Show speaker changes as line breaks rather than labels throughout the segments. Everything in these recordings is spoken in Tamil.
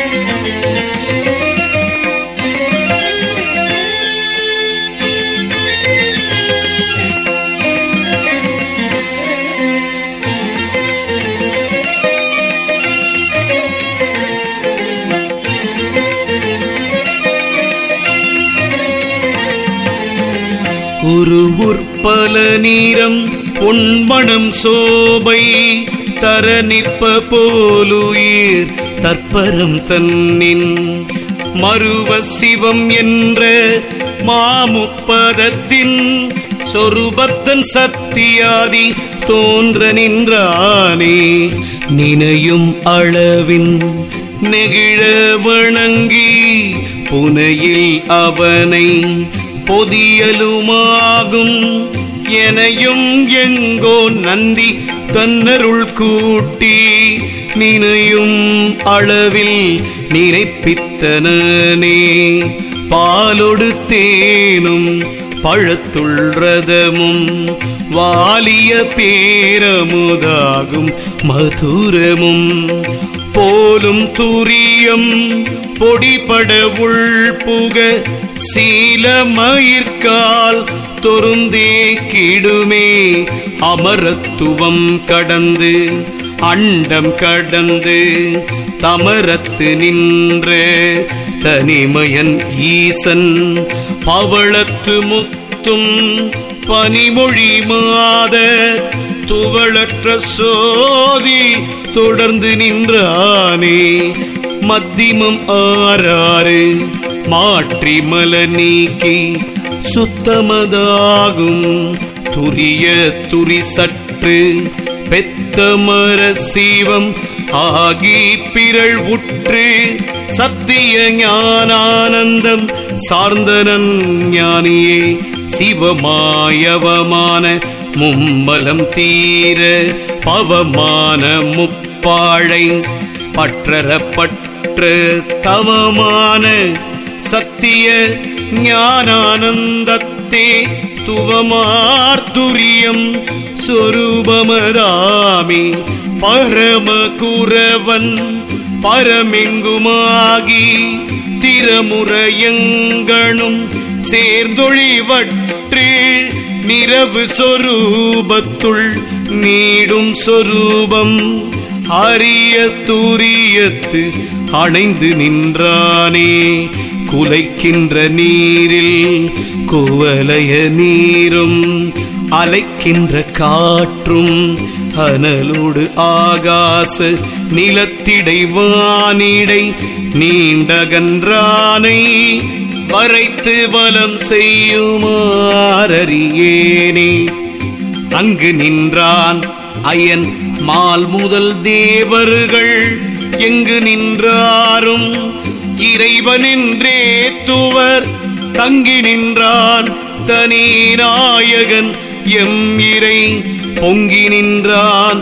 ஒரு உற்பல நீரம் உண்மணம் சோபை தர நிற்ப போலுயிர் தற்பரம் தன்னின் மருவ சிவம் என்ற மாமுப்பதத்தின் சொருபத்தன் சத்தியாதி தோன்ற நின்றானே நினையும் அளவின் நெகிழ வணங்கி புனையில் அவனை பொதியலுமாகும் எனையும் எங்கோ நந்தி தன்னருள் கூட்டி நினையும் அளவில் நினைப்பித்தனனே பாலொடு தேனும் பழத்துள் ரதமும் வாலிய பேரமுதாகும் மதுரமும் போலும் துரியம் பொடிபட உள்புக சீலமயிர்கால் தொருந்தே கிடுமே அமரத்துவம் கடந்து அண்டம் கடந்து தமரத்து நின்ற தனிமயன் ஈசன் பவளத்து முத்தும் பனிமொழி மாத துவளற்ற சோதி தொடர்ந்து நின்றானே மத்திமம் ஆறாறு மாற்றி மல நீக்கி சுத்தமதாகும் துரிய துரி சற்று பெத்தமர சீவம் ஆகி பிறள் உற்று சத்திய ஞானானந்தம் சார்ந்தனன் ஞானியே சிவமாயவமான மும்மலம் தீர பவமான முப்பாழை பற்றற பற்ற தவமான சத்திய ஞானானந்தத்தே துவமார்த்துரியம் சொரூபமதாமி பரமகுரவன் பரமெங்குமாகி திறமுறையங்கணும் சேர்ந்தொழிவற்று நிரவு சொரூபத்துள் நீடும் சொரூபம் அரிய துரியத்து அணைந்து நின்றானே குலைக்கின்ற நீரில் குவலய நீரும் அலைக்கின்ற காற்றும் அனலோடு ஆகாச நிலத்திடை வானிடை நீண்டகன்றானை வரைத்து வலம் செய்யுமாறறியேனே அங்கு நின்றான் அயன் மால் முதல் தேவர்கள் எங்கு நின்றாரும் இறைவனின்றே துவர் தங்கி நின்றான் தனி நாயகன் எம் இறை பொங்கி நின்றான்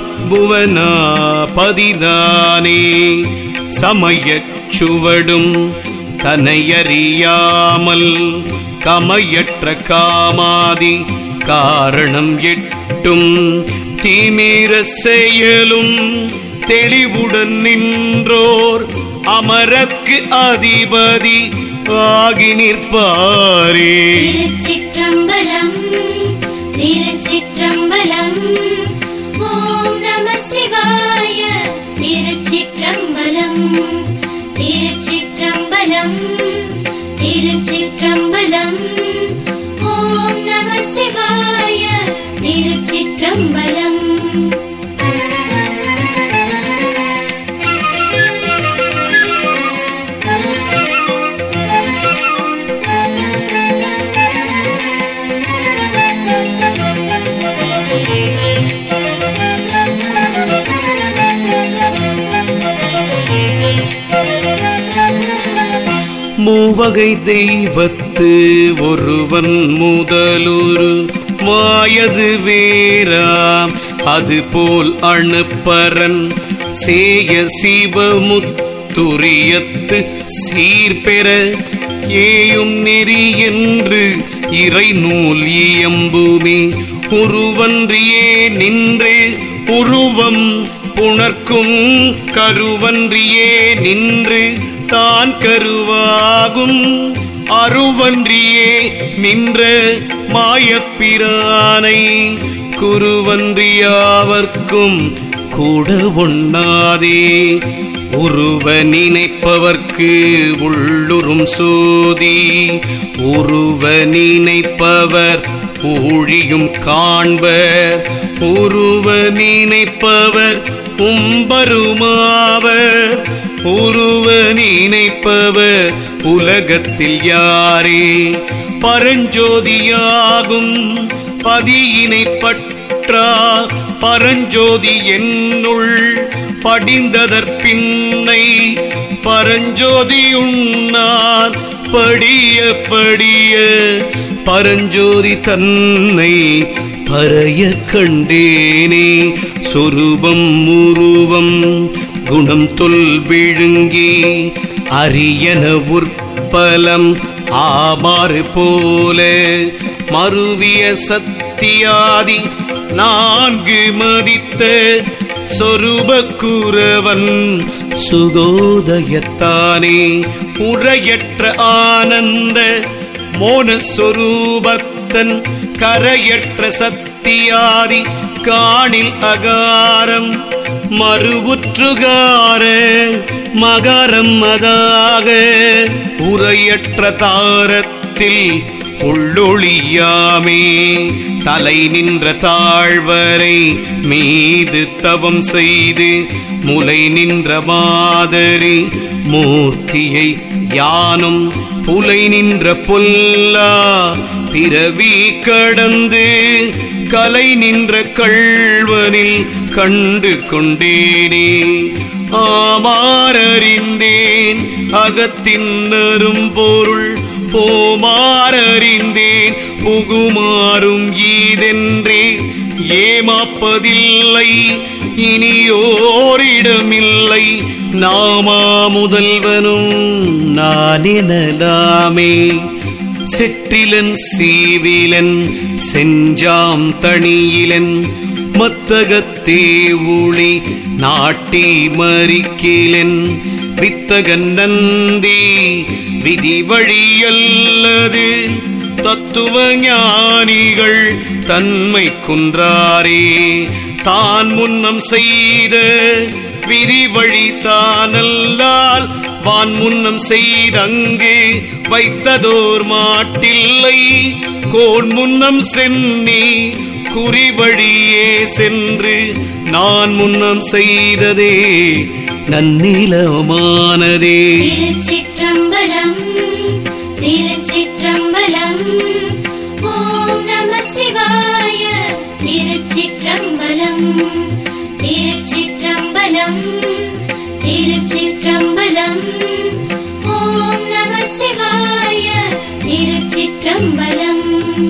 புவனாபதிதானே சமயச் சுவடும் தனையறியாமல் கமையற்ற காமாதி காரணம் எட்டும் தீமீர செயலும் தெளிவுடன் நின்றோர் அமரக்கு அதிபதி ஆகி நிற்பாரே
திருச்சிற்றம்பலம் திருச்சிற்றம்பலம் ஓம் நம சிவாய திருச்சிற்றம்பலம் திருச்சிற்றம்பலம் திருச்சிற்றம்பலம் ஓம் நம சிவாய திருச்சிற்றம்பலம்
மூவகை தெய்வத்து ஒருவன் முதலுரு மாயது வேறாம் அதுபோல் அணுப்பரன் சேய சிவமுத்துரியத்து சீர்பெற ஏயும் நெறி என்று இறை நூல் இயம்புமே உருவன்றியே நின்று உருவம் புணர்க்கும் கருவன்றியே நின்று தான் கருவாகும் அருவன்றியே நின்ற மாயப்பிரானை குருவன்றியாவர்க்கும் கூட ஒண்ணாதே உருவ நினைப்பவர்க்கு உள்ளுறும் சோதி உருவ நினைப்பவர் ஊழியும் காண்பர் உருவ நினைப்பவர் உம்பருமாவர் உருவ நினைப்பவர் உலகத்தில் யாரே பரஞ்சோதியாகும் பதியினை பற்றா பரஞ்சோதி என்னுள் படிந்ததற்பின்னை பரஞ்சோதி உண்ணார் படிய படிய பரஞ்சோதி தன்னை பறைய கண்டேனே சொரூபம் உருவம் குணம் தொல் விழுங்கி அரியன உற்பலம் ஆமாறு போல மருவிய சத்தியாதி நான்கு மதித்த சொரூப குரவன் சுகோதயத்தானே உரையற்ற ஆனந்த மோனஸ்வரூபத்தன் கரையற்ற சத்தியாதி காணில் அகாரம் மறுவுற்றுகார மகரம் அதாக உரையற்ற தாரத்தில் உள்ளொளியாமே தலை நின்ற தாழ்வரை மீது தவம் செய்து முலை நின்ற மாதரி மூர்த்தியை யானும் புலை நின்ற பொல்லா பிறவி கடந்து கலை நின்ற கள்வனில் கண்டு கொண்டேனே ஆமாறறிந்தேன் அகத்தின் பொருள் போமாறறிந்தேன் புகுமாறும் ஈதென்றே ஏமாப்பதில்லை இனியோரிடமில்லை நாமா முதல்வனும் நானெனலாமே செற்றிலன் சீவிலன் செஞ்சாம் தணியிலன் மத்தகத்தே ஊழி நாட்டி மறிக்கிலன் வித்தகன் நந்தி விதி வழியல்லது தத்துவ ஞானிகள் தன்மை குன்றாரே தான் முன்னம் செய்த விதி வழி தானல்லால் வான் முன்னம் செய்தங்கு வைத்ததோர் மாட்டில்லை கோன் முன்னம் சென்னி குறி வழியே சென்று நான் முன்னம் செய்ததே நன்னிலமானதே
திருச்சிற்றம்பலம் திருச்சிற்றம்பலம் ஓம் நம சிவாய திருச்சிற்றம்பலம் திருச்சிற்றம்பலம் திருச்சிற்றம்பலம் ஓம் நம சிவாய திருச்சிற்றம்பலம்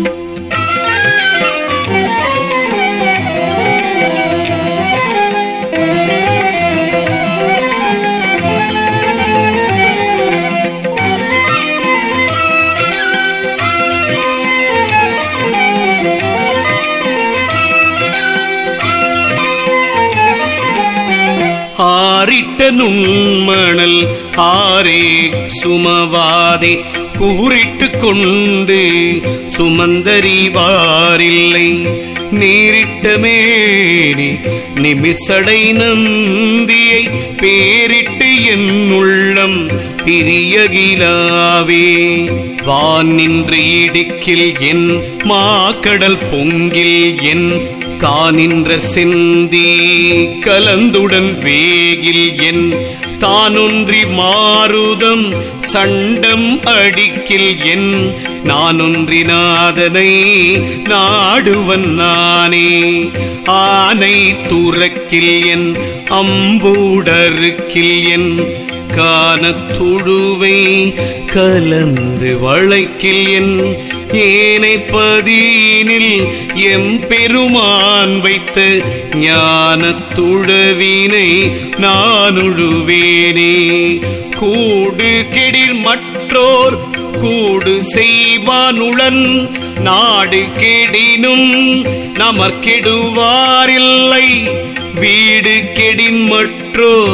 ஆரிட்ட நுண்மணல் ஆரே சுமவாதே கூறிட்டு கொண்டு சுமந்தறிவாரில்லை நேரிட்ட மேனி நிமிசடை நந்தியை பேரிட்டு என் உள்ளம் பிரியகிலாவே வான் நின்று இடுக்கில் என் மாக்கடல் பொங்கில் என் கானின்ற செந்தி கலந்துடன் வேகில் என் தானொன்றி மாருதம் சண்டம் அடிக்கில் என் நானொன்றி நாதனை நாடுவன் நானே ஆனை துறக்கில் என் அம்பூடருக்கில் என் கானத்துழுவை கலந்து வளைக்கில் என் ஏனை பதியினில் எம் பெருமான் வைத்த ஞானத்துழவினை நானுழுவேனே கூடு கெடிர் மற்றோர் கூடு செய்வானுளன் நாடு கெடினும் நமர்கெடுவாரில்லை வீடு கெடின் மற்றோர்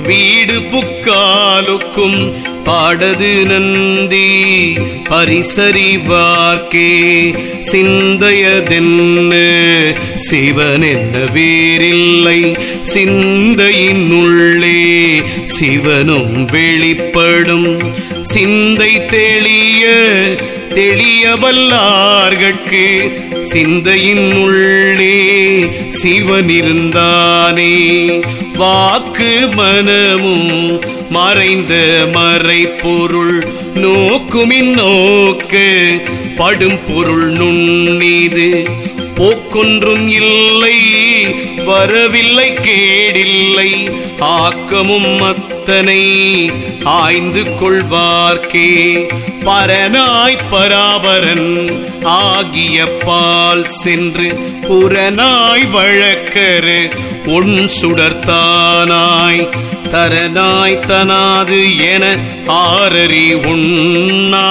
வீடு புக்காலுக்கும் பாடது நந்தி பரிசறிவார்க்கே சிந்தையதென்ன சிவன் என்ன வேறில்லை சிந்தையினுள்ளே சிவனும் வெளிப்படும் சிந்தை தெளிய தெளிய வல்லார்கட்கு சிந்தையின் உள்ளே சிவன் இருந்தானே வாக்கு மனமும் மறைந்த மறைப்பொருள் நோக்குமின் நோக்கு படும் பொருள் நுண்ணீது போக்கொன்றும் இல்லை வரவில்லை கேடில்லை ஆக்கமும் அத்தனை ஆய்ந்து கொள்வார்க்கே பரனாய் பராபரன் ஆகிய பால் சென்று புறனாய் வழக்கரு உன் சுடர்த்தானாய் தரனாய் தனாது என ஆரறி உண்ணா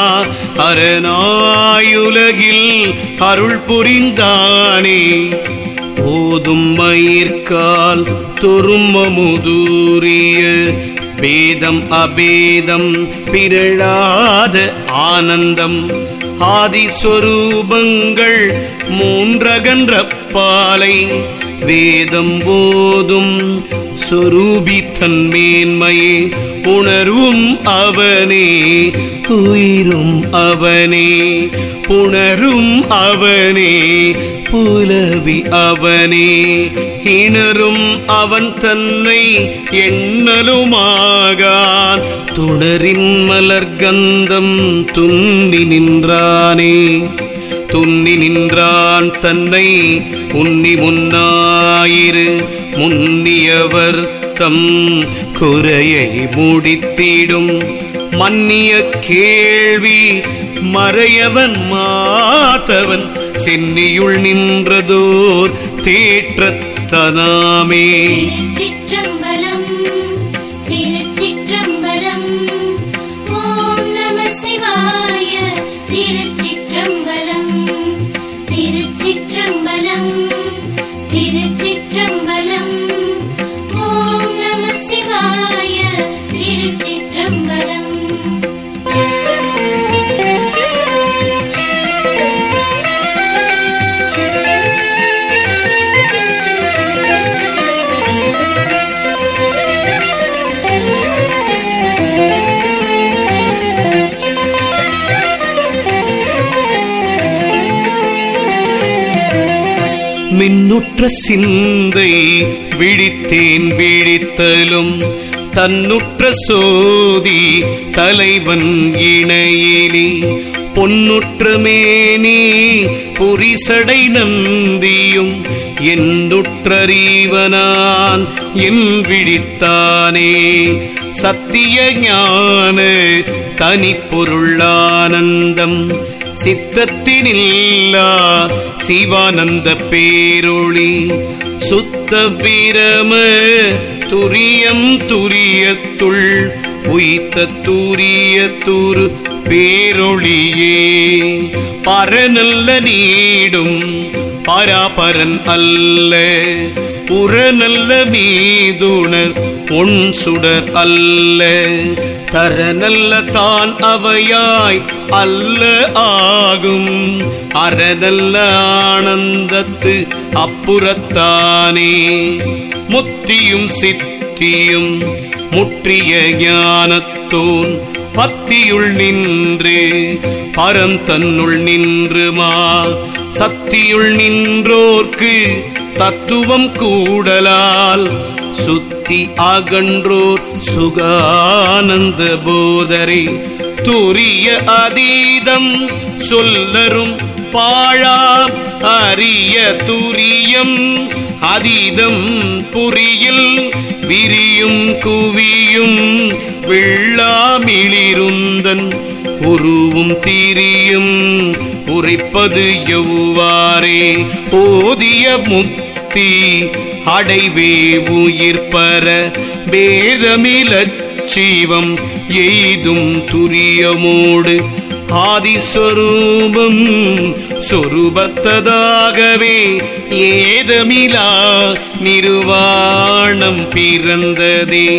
அரணாயுலகில் அருள் புரிந்தானே ஓதும் மயிர்கால் தொருமமுதூரிய பேதம் அபேதம் பிறழாத ஆனந்தம் ஆதிஸ்வரூபங்கள் மூன்றகன்ற பாலை வேதம் போதும் சொரூபி தன்மேன்மையே உணர்வும் அவனே உயிரும் அவனே புணரும் அவனே புலவி அவனே இணரும் அவன் தன்னை எண்ணலுமாகான் துணரின் மலர்கந்தம் துன்னி நின்றானே துன்னி நின்றான் தன்னை உன்னி முன்னாயிரு முன்னியவர் தம் குறையை முடித்திடும் மன்னிய கேள்வி மறையவன் மாதவன் சென்னியுள் நின்றதோர் தேற்றத்தனாமே
திருச்சிற்றம்பலம் திருச்சிற்றம்பலம் ஓம் நம சிவாய திருச்சிற்றம்பலம் திருச்சிற்றம்பலம் திருச்சிற்றம்பலம் ஓம் நம சிவாய திருச்சிற்றம்பலம்
மின்னுற்ற சிந்தை விழித்தேன் விழித்தலும் தன்னுற்ற சோதி தலைவன் இணையிலி பொன்னுற்ற மேனி புரிசடை நந்தியும் என்னுற்றறிவனான் என் விழித்தானே சத்திய ஞான தனிப்பொருளானந்தம் சித்தத்தினில்லா சிவானந்த பேரொளி சுத்த பிரம துரியம் துரியத்துள் உய்த்த தூரிய துரு பேரொளியே பரநல்ல நீடும் பராபரன் அல்ல புறநல்ல மீதுணர் உன் சுடர் அல்ல தரநல்ல தான் அவையாய் அல்ல ஆகும் அறநல்ல ஆனந்தத்து அப்புறத்தானே முத்தியும் சித்தியும் முற்றிய ஞானத்தோன் பத்தியுள் நின்று பரந்தன்னுள் நின்றுமா சத்தியுள் நின்றோர்க்கு தத்துவம் கூடலால் சுத்தி அகன்றோர் சுகானந்த போதரை துரிய அதீதம் சொல்லரும் பாழாம் அரிய துரியம் அதீதம் புரியில் விரியும் குவியும் வெள்ளாமிளிருந்தன் உருவும் திரியும் உரைப்பது எவ்வாறே ஓதிய முத்தி அடைவே உயிர் பர பேதமிலச் சீவம் எய்தும் துரியமோடு ஆதிஸ்வரூபம் சொரூபத்ததாகவே ஏதமிலா நிர்வாணம் பிறந்ததே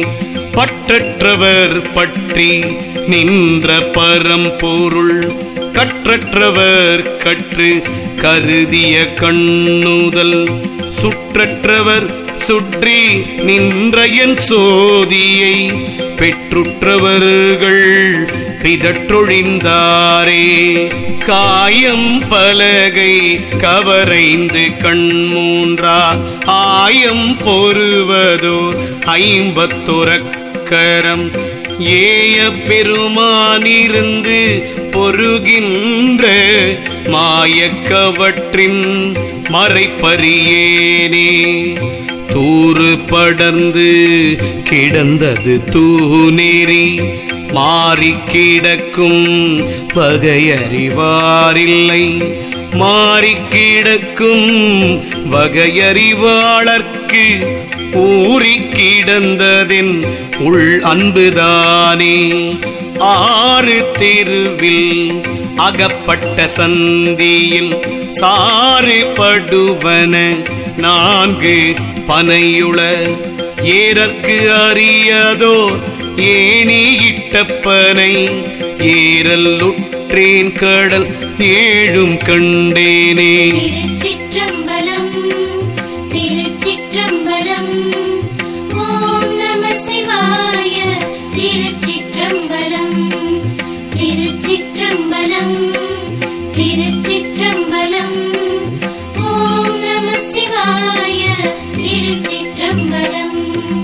பற்றற்றவர் பற்றி நின்ற பரம்பொருள் கற்றற்றவர் கற்று கருதிய கண்ணுதல் சுற்றற்றவர் சுற்றி நின்ற என் சோதியை பெற்றுற்றவர்கள் பிதற்றொழிந்தாரே காயம் பலகை கவரைந்து கண்மூன்றா ஆயம் பொறுவதோ ஐம்பத்துறக்கரம் ஏய பெருமானிருந்து பொருகின்ற மாயக்கவற்றின் மறைப்பறியேனே தூறு படர்ந்து கிடந்தது தூநெறி மாறி கிடக்கும் வகையறிவாரில்லை மாறி கிடக்கும் வகையறிவாளர்க்கு ஊறி கிடந்ததின் உள் அன்புதானே ஆறு தெருவில் அகப்பட்ட சந்தியில் சாறு படுவன நான்கு பனையுள ஏறற்கு அறியதோ ஏனி இட்டப்பனை ஏறல் உற்றேன் கடல் ஏழும் கண்டேனே
திருச்சிற்றம்பலம் திருச்சிற்றம்பலம் ஓம் நம சிவாய திருச்சிற்றம்பலம் திருச்சிற்றம்பலம் திருச்சிற்றம்பலம் ஓம் நம சிவாய திருச்சிற்றம்பலம்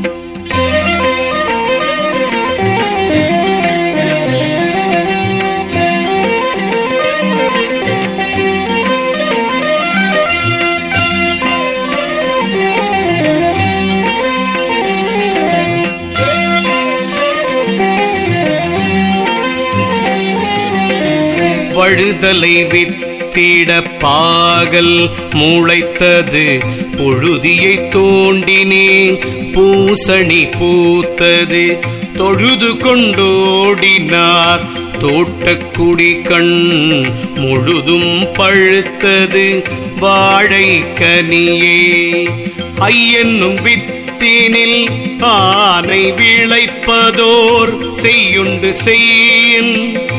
வழுதலை வித்திட பாகல் முளைத்தது பொழுதியை தோண்டினேன் பூசணி பூத்தது தொழுது கொண்டோடினார் தோட்டக்குடி கண் முழுதும் பழுத்தது வாழை கனியே ஐயன்னும் வித்தினில் ஆனை விளைப்பதோர் செய்யுண்டு செய்யின்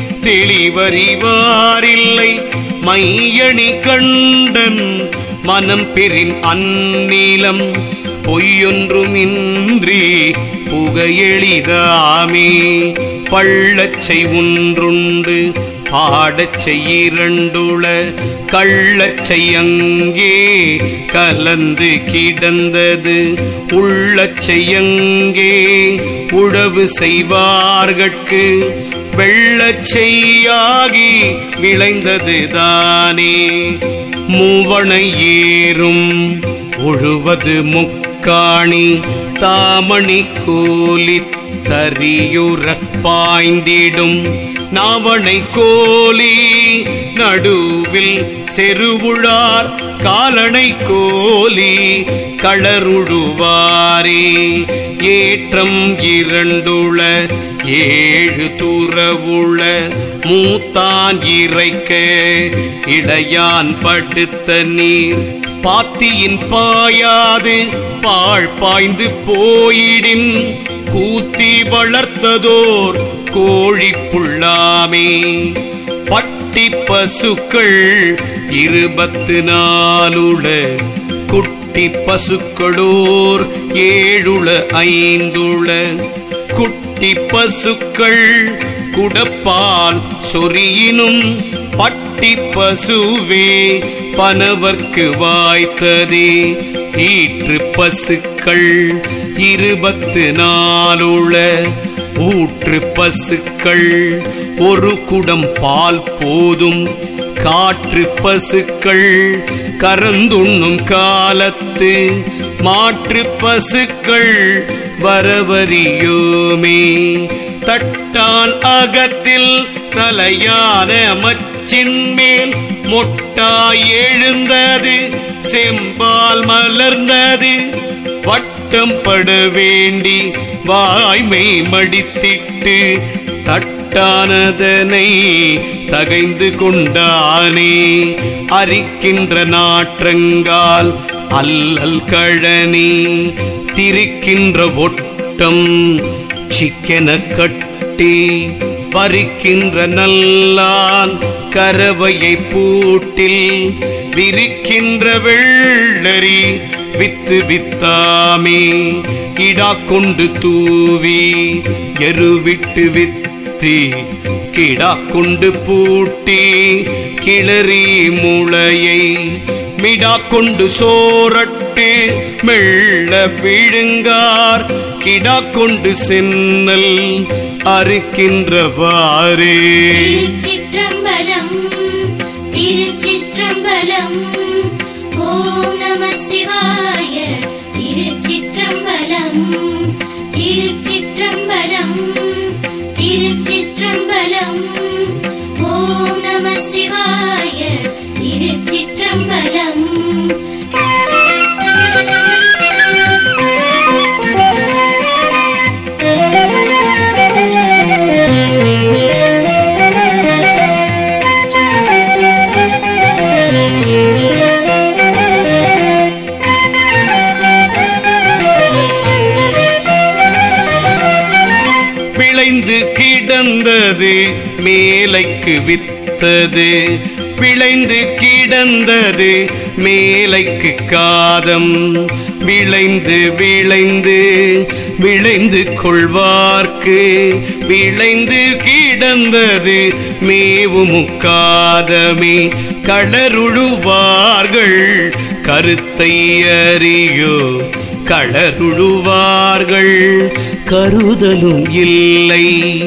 தெளிவறிவாரில்லை மையணி கண்டன் மனம் பெறின் அந்நீலம் பொய்யொன்றுமின்றி புகையெளிதாமே பள்ளச்சை ஒன்றுண்டு பாடச்சை இரண்டுள கள்ளச்சை அங்கே கலந்து கிடந்தது உள்ளச்சை அங்கே உழவு செய்வார்கட்கு வெள்ளச்செய்யாகி விளைந்தது தானே மூவனை ஏறும் உழுவது முக்காணி தாமணி கோலி தரியுற பாய்ந்திடும் நாவனை கோலி நடுவில் செருவுழார் காலனை கோலி களருழுவாரே ஏற்றம் இரண்டுள ஏழு துறவுள மூத்தான் இறைக்க இடையான் படுத்த நீர் பாத்தியின் பாயாது பாழ் பாய்ந்து போயிடின் கூத்தி வளர்த்ததோர் கோழி புள்ளாமே பட்டி பசுக்கள் இருபத்து நாலுள குட்டி பசுக்களோர் ஏழுள ஐந்துள குட்டி பசுக்கள் குடப்பால் சொரியினும் பட்டி பசுவே பனவர்க்கு வாய்த்ததே ஈற்று பசுக்கள் இருபத்து நாலுள ஊற்று பசுக்கள் ஒரு குடம் பால் போதும் காற்று பசுக்கள் கறந்துண்ணும் காலத்து மாற்று பசுக்கள் வரவரியோமே தட்டான் அகத்தில் தலையான மச்சின் மேல் மொட்டாய் எழுந்தது செம்பால் மலர்ந்தது வட்டம் பட வேண்டி வாய்மை மடித்திட்டு தட்டானதனை தகைந்து கொண்டானே அரிக்கின்ற நாற்றங்கால் அல்லல் கழனி திரிக்கின்ற ஒட்டம் சிக்கென கட்டி பறிக்கின்ற நல்லான் கரவையை பூட்டில் விரிக்கின்ற வெள்ளரி வித்து வித்தாமே இடா கொண்டு தூவி எருவிட்டு வித்தி கிடா கொண்டு பூட்டி கிளறி முளையை மிடா கொண்டு சோரட்டு மெல்ல விழுங்கார் கிடா கொண்டு சென்னல் அறுக்கின்றவாறே
திருச்சிற்றம்பலம் திருச்சிற்றம்பலம் ஓம் நம சிவாய திருச்சிற்றம்பலம் திருச்சிற்றம்பலம் திருச்சிற்றம்பலம் ஓம் நம சிவாய திருச்சிற்றம்பலம்
விளைந்து கிடந்தது மேலைக்கு வித்தது விளைந்து கிடந்தது மேலைக்கு காதம் விளைந்து விளைந்து விளைந்து கொள்வார்க்கு விளைந்து கிடந்தது மேவு முக்காதமே களருழுவார்கள் கருத்தை அறியோ களருழுவார்கள் கருதலும் இல்லை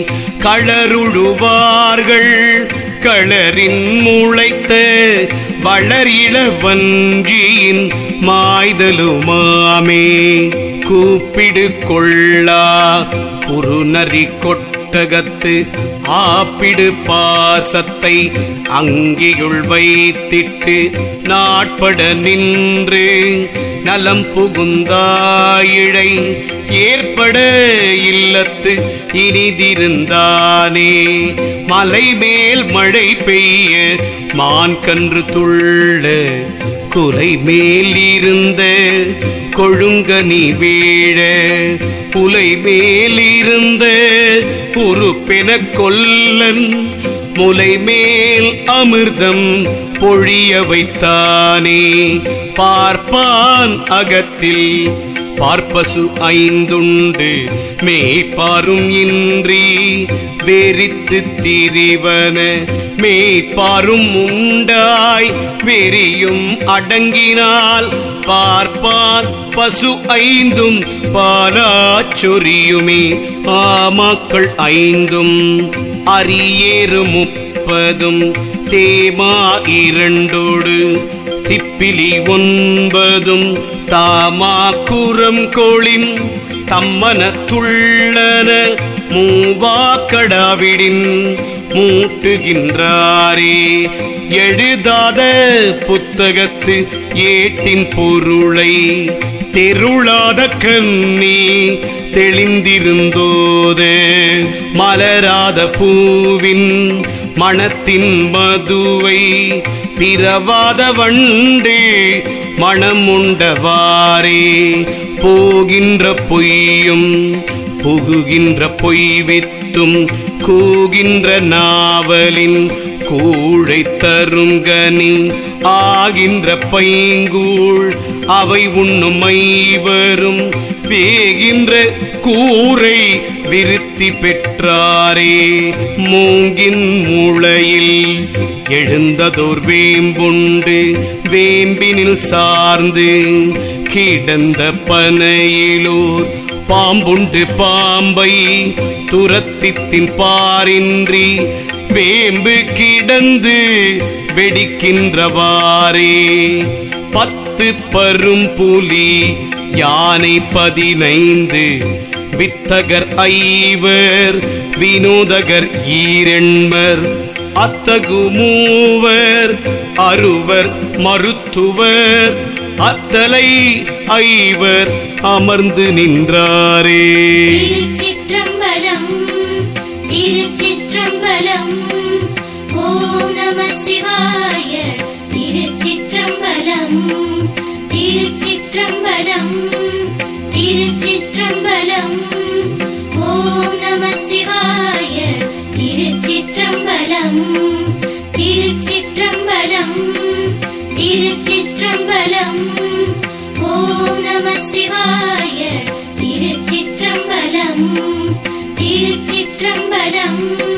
களருழுவார்கள் களரின் முளைத்த வளரிள வஞ்சியின் மாய்தலுமாமே கூப்பிடு கொள்ளா குறுநரி கொட்டகத்து ஆப்பிடு பாசத்தை அங்கியுள் வைத்திட்டு நாட்பட நின்று நலம் புகுந்தாயிழை ஏற்பட இல்லத்து இனிதிருந்தானே மலை மேல் மழை பெய்ய மான் கன்று துள்ள குலை மேல் இருந்த கொழுங்கனி வீழ புலை மேல் இருந்த உறுப்பென கொல்லன் முலை மேல் அமிர்தம் பொழிய வைத்தானே பார்ப்பான் அகத்தில் பார்ப்பசு ஐந்துண்டு மேய்ப்பாரும் இன்றி வெறித்து திரிவன மேய்ப்பாரும் உண்டாய் வெறியும் அடங்கினால் பார்ப்பான் பசு ஐந்தும் பாலாச் சொரியுமே ஆமாக்கள் ஐந்தும் அரியேறு முப்பதும் தேமா இரண்டோடு திப்பிலி ஒன்பதும் தாமா குரம் கோளின் தம்மன துள்ளன மூவாக்கடாவிடின் மூட்டுகின்றாரே எழுதாத புத்தகத்து ஏட்டின் பொருளை தெருளாத கண்ணி தெளிந்திருந்தோது மலராத பூவின் மணத்தின் மதுவை பிறவாத வண்டு மணமுண்டவாரே போகின்ற பொய்யும் புகுகின்ற பொய் வித்தும் கூகின்ற நாவலின் கூழை தருங்கனி ஆகின்ற பைங்கூழ் அவை உண்ணும் ஐவரும் வேகின்ற கூரை விருத்தி பெற்றாரே மூங்கின் முளையில் எழுந்ததோர் வேம்புண்டு வேம்பினில் சார்ந்து கிடந்த பனையிலோர் பாம்புண்டு பாம்பை துரத்தித்தின் பாரின்றி வேம்பு கிடந்து வெடிக்கின்றவாறே பத்து பரும் புலி யானை பதினைந்து வித்தகர் ஐவர் வினோதகர் ஈரெண்மர் அத்தகு மூவர் அறுவர் மருத்துவர் அத்தலை ஐவர் அமர்ந்து நின்றாரே
திருச்சிற்றம்பலம் திருச்சிற்றம்பலம் ஓம் நம சிவாய திருச்சிற்றம்பலம் திருச்சிற்றம்பலம் திருச்சிற்றம்பலம் ஓம் திருச்சிற்றம்பலம்